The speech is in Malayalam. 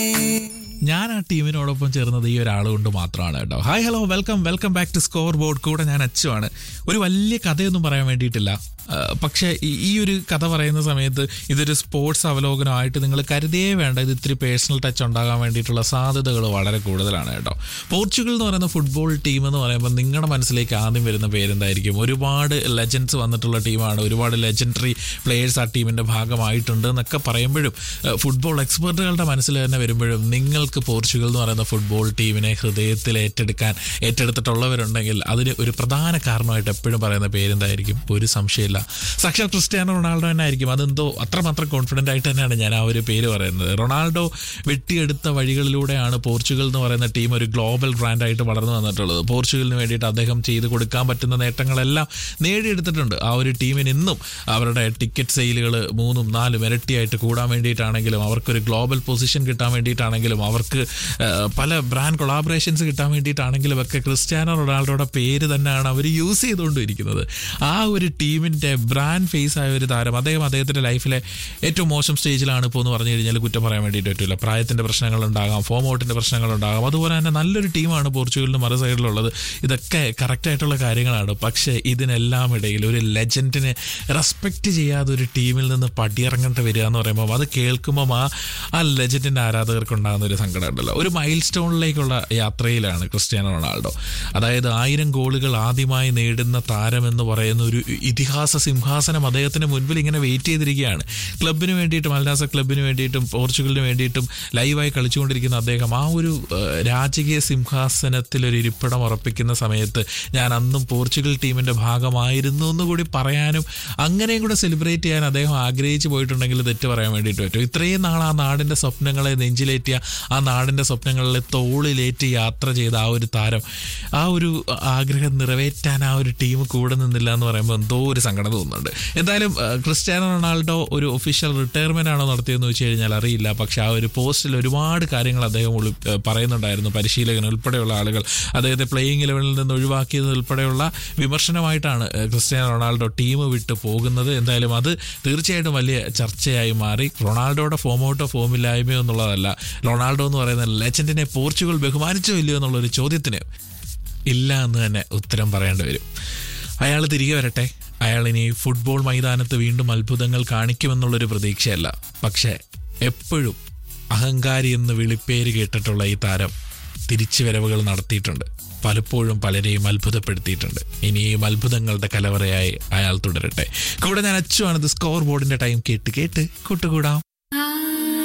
ഞാൻ ആ ടീമിനോടൊപ്പം ചേർന്നത് ഈ ഒരാൾ കൊണ്ട് മാത്രമാണ് കേട്ടോ hi hello welcome welcome back to scoreboard കൂടെ ഞാൻ അച്ചുവാണ് ഒരു വലിയ കഥയൊന്നും പറയാൻ വേണ്ടിയിട്ടില്ല ആ, പക്ഷേ ഈ- ഈ ഒരു കഥ പറയുന്ന സമയത്ത് ഇതൊരു സ്പോർട്സ് അവലോകനമായിട്ട് നിങ്ങൾ കരുതിയേ വേണ്ട ഇത് ഇത്തിരി പേഴ്സണൽ ടച്ച് ഉണ്ടാകാൻ വേണ്ടിയിട്ടുള്ള സാധ്യതകൾ വളരെ കൂടുതലാണ് കേട്ടോ പോർച്ചുഗൽ എന്ന് പറയുന്ന ഫുട്ബോൾ ടീം എന്ന് പറയുമ്പോൾ നിങ്ങളുടെ മനസ്സിലേക്ക് ആദ്യം വരുന്ന പേരെന്തായിരിക്കും ഒരുപാട് ലെജൻഡ്സ് വന്നിട്ടുള്ള ടീമാണ് ഒരുപാട് ലെജൻഡറി പ്ലേയേഴ്സ് ആ ടീമിൻ്റെ ഭാഗമായിട്ടുണ്ട് എന്നൊക്കെ പറയുമ്പോഴും ഏഹ്, ഫുട്ബോൾ എക്സ്പെർട്ടുകളുടെ മനസ്സിൽ തന്നെ വരുമ്പോഴും നിങ്ങൾക്ക് പോർച്ചുഗൽ എന്ന് പറയുന്ന ഫുട്ബോൾ ടീമിനെ ഹൃദയത്തിൽ ഏറ്റെടുക്കാൻ ഏറ്റെടുത്തിട്ടുള്ളവരുണ്ടെങ്കിൽ അതിന് ഒരു പ്രധാന കാരണമായിട്ട് എപ്പോഴും പറയുന്ന പേരെന്തായിരിക്കും ഒരു സംശയമില്ല സാക്ഷാൽ ക്രിസ്ത്യാനോ റൊണാൾഡോ തന്നെ ആയിരിക്കും അതെന്തോ അത്രമാത്രം കോൺഫിഡൻ്റ് ആയിട്ട് തന്നെയാണ് ഞാൻ ആ ഒരു പേര് പറയുന്നത് റൊണാൾഡോ വെട്ടിയെടുത്ത വഴികളിലൂടെയാണ് പോർച്ചുഗൽ എന്ന് പറയുന്ന ടീം ഒരു ഗ്ലോബൽ ബ്രാൻഡായിട്ട് വളർന്നു വന്നിട്ടുള്ളത് പോർച്ചുഗലിന് വേണ്ടിയിട്ട് അദ്ദേഹം ചെയ്ത് കൊടുക്കാൻ പറ്റുന്ന നേട്ടങ്ങളെല്ലാം നേടിയെടുത്തിട്ടുണ്ട് ആ ഒരു ടീമിന് ഇന്നും അവരുടെ ടിക്കറ്റ് സെയിലുകൾ മൂന്നും നാലും ഇരട്ടിയായിട്ട് കൂടാൻ വേണ്ടിയിട്ടാണെങ്കിലും അവർക്കൊരു ഗ്ലോബൽ പൊസിഷൻ കിട്ടാൻ വേണ്ടിയിട്ടാണെങ്കിലും അവർക്ക് ആ, പല ബ്രാൻഡ് കൊളാബറേഷൻസ് കിട്ടാൻ വേണ്ടിയിട്ടാണെങ്കിലും ഒക്കെ ക്രിസ്ത്യാനോ റൊണാൾഡോയുടെ പേര് തന്നെയാണ് അവർ യൂസ് ചെയ്തുകൊണ്ടിരിക്കുന്നത് ആ ഒരു ടീമിൻ്റെ ബ്രാൻഡ് ഫേസ് ആയ ഒരു താരം അദ്ദേഹം അദ്ദേഹത്തിൻ്റെ ലൈഫിലെ ഏറ്റവും മോശം സ്റ്റേജിലാണ് ഇപ്പോൾ എന്ന് പറഞ്ഞു കഴിഞ്ഞാൽ കുറ്റം പറയാൻ വേണ്ടിയിട്ട് പറ്റില്ല പ്രായത്തിൻ്റെ പ്രശ്നങ്ങളുണ്ടാകാം ഫോം ഔട്ടിൻ്റെ പ്രശ്നങ്ങളുണ്ടാകാം അതുപോലെ തന്നെ നല്ലൊരു ടീമാണ് പോർച്ചുഗലിന് മറു സൈഡിലുള്ളത് ഇതൊക്കെ കറക്റ്റായിട്ടുള്ള കാര്യങ്ങളാണ് പക്ഷേ ഇതിനെല്ലാം ഇടയിൽ ഒരു ലെജൻഡിനെ റെസ്പെക്റ്റ് ചെയ്യാതെ ഒരു ടീമിൽ നിന്ന് പടിയിറങ്ങേണ്ടി വരിക എന്ന് പറയുമ്പോൾ അത് കേൾക്കുമ്പോൾ ആ ആ ലെജൻഡിൻ്റെ ആരാധകർക്ക് ഉണ്ടാകുന്ന ഒരു സങ്കടം ഉണ്ടല്ലോ ഒരു മൈൽ സ്റ്റോണിലേക്കുള്ള യാത്രയിലാണ് ക്രിസ്ത്യാനോ റൊണാൾഡോ അതായത് ആയിരം ഗോളുകൾ ആദ്യമായി നേടുന്ന താരം എന്ന് പറയുന്ന ഒരു ഇതിഹാസ സിംഹാസനം അദ്ദേഹത്തിന് മുൻപിൽ ഇങ്ങനെ വെയിറ്റ് ചെയ്തിരിക്കുകയാണ് ക്ലബിന് വേണ്ടിയിട്ടും അൽനാസ ക്ലബിന് വേണ്ടിയിട്ടും പോർച്ചുഗലിന് വേണ്ടിയിട്ടും ലൈവായി കളിച്ചുകൊണ്ടിരിക്കുന്ന അദ്ദേഹം ആ ഒരു ഏഹ്, രാജകീയ സിംഹാസനത്തിൽ ഒരു ഇരിപ്പിടം ഉറപ്പിക്കുന്ന സമയത്ത് ഞാൻ അന്നും പോർച്ചുഗൽ ടീമിന്റെ ഭാഗമായിരുന്നു എന്ന് കൂടി പറയാനും അങ്ങനെയും കൂടെ സെലിബ്രേറ്റ് ചെയ്യാൻ അദ്ദേഹം ആഗ്രഹിച്ചു പോയിട്ടുണ്ടെങ്കിൽ തെറ്റ് പറയാൻ വേണ്ടിയിട്ട് പറ്റും ഇത്രയും നാൾ ആ നാടിന്റെ സ്വപ്നങ്ങളെ നെഞ്ചിലേറ്റിയ ആ നാടിന്റെ സ്വപ്നങ്ങളിലെ തോളിലേറ്റി യാത്ര ചെയ്ത ആ ഒരു താരം ആ ഒരു ആഗ്രഹം നിറവേറ്റാൻ ആ ഒരു ടീം കൂടെ നിന്നില്ല എന്ന് പറയുമ്പോൾ എന്തോ ഒരു സങ്കടം തോന്നുന്നുണ്ട് എന്തായാലും ആ, ക്രിസ്ത്യാനോ റൊണാൾഡോ ഒരു ഒഫീഷ്യൽ റിട്ടയർമെന്റ് ആണോ നടത്തിയെന്ന് വെച്ച് കഴിഞ്ഞാൽ അറിയില്ല പക്ഷെ ആ ഒരു പോസ്റ്റിൽ ഒരുപാട് കാര്യങ്ങൾ അദ്ദേഹം ഉള്ളി- ഏ, പറയുന്നുണ്ടായിരുന്നു പരിശീലകൻ ഉൾപ്പെടെയുള്ള ആളുകൾ അദ്ദേഹത്തെ പ്ലേയിങ് ലെവലിൽ നിന്ന് ഒഴിവാക്കിയത് ഉൾപ്പെടെയുള്ള വിമർശനമായിട്ടാണ് ഏ, ക്രിസ്ത്യാനോ റൊണാൾഡോ ടീം വിട്ട് പോകുന്നത് എന്തായാലും അത് തീർച്ചയായിട്ടും വലിയ ചർച്ചയായി മാറി റൊണാൾഡോയുടെ ഫോം ഔട്ടോ ഫോമില്ലായ്മയോ എന്നുള്ളതല്ല റൊണാൾഡോ എന്ന് പറയുന്ന ലെജൻഡിനെ പോർച്ചുഗൽ ബഹുമാനിച്ചോ ഇല്ലയോ എന്നുള്ളൊരു ചോദ്യത്തിന് ഇല്ല എന്ന് തന്നെ ഉത്തരം പറയേണ്ടി വരും അയാൾ തിരികെ വരട്ടെ അയാൾ ഇനി ഫുട്ബോൾ മൈതാനത്ത് വീണ്ടും അത്ഭുതങ്ങൾ കാണിക്കുമെന്നുള്ളൊരു പ്രതീക്ഷയല്ല പക്ഷേ എപ്പോഴും അഹങ്കാരി എന്ന് വിളിപ്പേര് കേട്ടിട്ടുള്ള ഈ താരം തിരിച്ചുവരവുകൾ നടത്തിയിട്ടുണ്ട് പലപ്പോഴും പലരെയും അത്ഭുതപ്പെടുത്തിയിട്ടുണ്ട് ഇനിയും അത്ഭുതങ്ങളുടെ കലവറയായി അയാൾ തുടരട്ടെ കൂടെ ഞാൻ അച്ചുവാണ് ഇത് സ്കോർ ബോർഡിന്റെ ടൈം കേട്ട് കേട്ട് കൂട്ടുകൂടാം